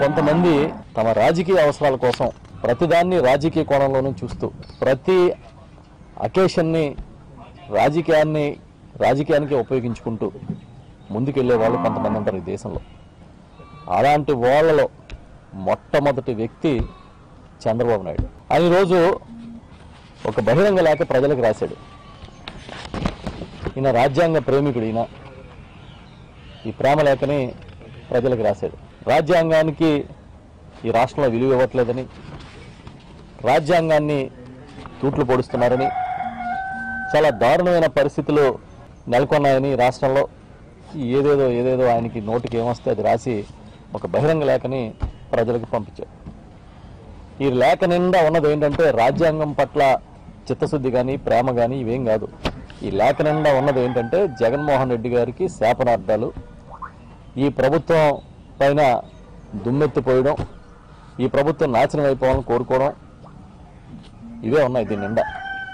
కొంతమంది తమ రాజకీయ అవసరాల కోసం ప్రతిదాన్ని రాజకీయ కోణంలోనూ చూస్తూ ప్రతి అకేషన్ని రాజకీయాన్ని రాజకీయానికి ఉపయోగించుకుంటూ ముందుకెళ్లే వాళ్ళు కొంతమంది ఉంటారు ఈ దేశంలో అలాంటి వాళ్ళలో మొట్టమొదటి వ్యక్తి చంద్రబాబు నాయుడు ఆయన ఈరోజు ఒక బహిరంగ లేఖ ప్రజలకు రాశాడు ఈయన రాజ్యాంగ ప్రేమికుడు ఈయన ఈ ప్రేమ లేఖని ప్రజలకు రాశాడు రాజ్యాంగానికి ఈ రాష్ట్రంలో విలువ ఇవ్వట్లేదని రాజ్యాంగాన్ని తూట్లు పొడుస్తున్నారని చాలా దారుణమైన పరిస్థితులు నెలకొన్నాయని ఈ రాష్ట్రంలో ఏదేదో ఏదేదో ఆయనకి నోటికి ఏమొస్తే అది రాసి ఒక బహిరంగ లేఖని ప్రజలకు పంపించారు ఈ లేఖ నిండా ఉన్నది ఏంటంటే రాజ్యాంగం పట్ల చిత్తశుద్ధి కానీ ప్రేమ కానీ ఇవేం కాదు ఈ లేఖ నిండా ఉన్నది ఏంటంటే జగన్మోహన్ రెడ్డి గారికి శాపనార్థాలు ఈ ప్రభుత్వం పైన దుమ్మెత్తిపోయడం ఈ ప్రభుత్వం నాశనం అయిపోవాలని కోరుకోవడం ఇవే ఉన్నాయి దీని నిండా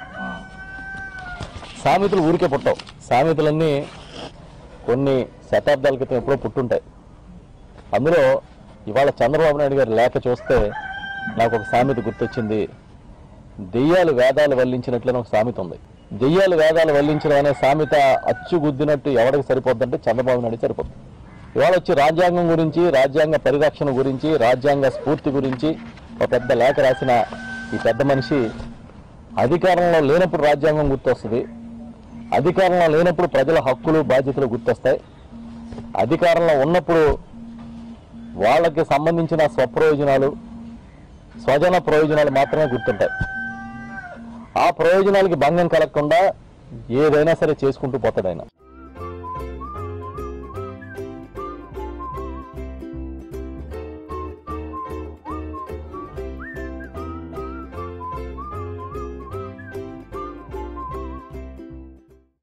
సామెతలు ఊరికే పుట్టవు సామెతలన్నీ కొన్ని శతాబ్దాల క్రితం ఎప్పుడో పుట్టుంటాయి అందులో ఇవాళ చంద్రబాబు నాయుడు గారి లేఖ చూస్తే నాకు ఒక సామెత గుర్తొచ్చింది దెయ్యాలు వేదాలు వల్లించినట్లనే ఒక సామెత ఉంది దెయ్యాలు వేదాలు వల్లించడం అనే సామెత అచ్చు గుద్దినట్టు ఎవరికి సరిపోద్దంటే చంద్రబాబు నాయుడు సరిపోద్ది ఇవాళ వచ్చి రాజ్యాంగం గురించి రాజ్యాంగ పరిరక్షణ గురించి రాజ్యాంగ స్ఫూర్తి గురించి ఒక పెద్ద లేఖ రాసిన ఈ పెద్ద మనిషి అధికారంలో లేనప్పుడు రాజ్యాంగం గుర్తొస్తుంది అధికారంలో లేనప్పుడు ప్రజల హక్కులు బాధ్యతలు గుర్తొస్తాయి అధికారంలో ఉన్నప్పుడు వాళ్ళకి సంబంధించిన స్వప్రయోజనాలు స్వజన ప్రయోజనాలు మాత్రమే గుర్తుంటాయి ఆ ప్రయోజనాలకి భంగం కలగకుండా ఏదైనా సరే చేసుకుంటూ పోతాడు ఆయన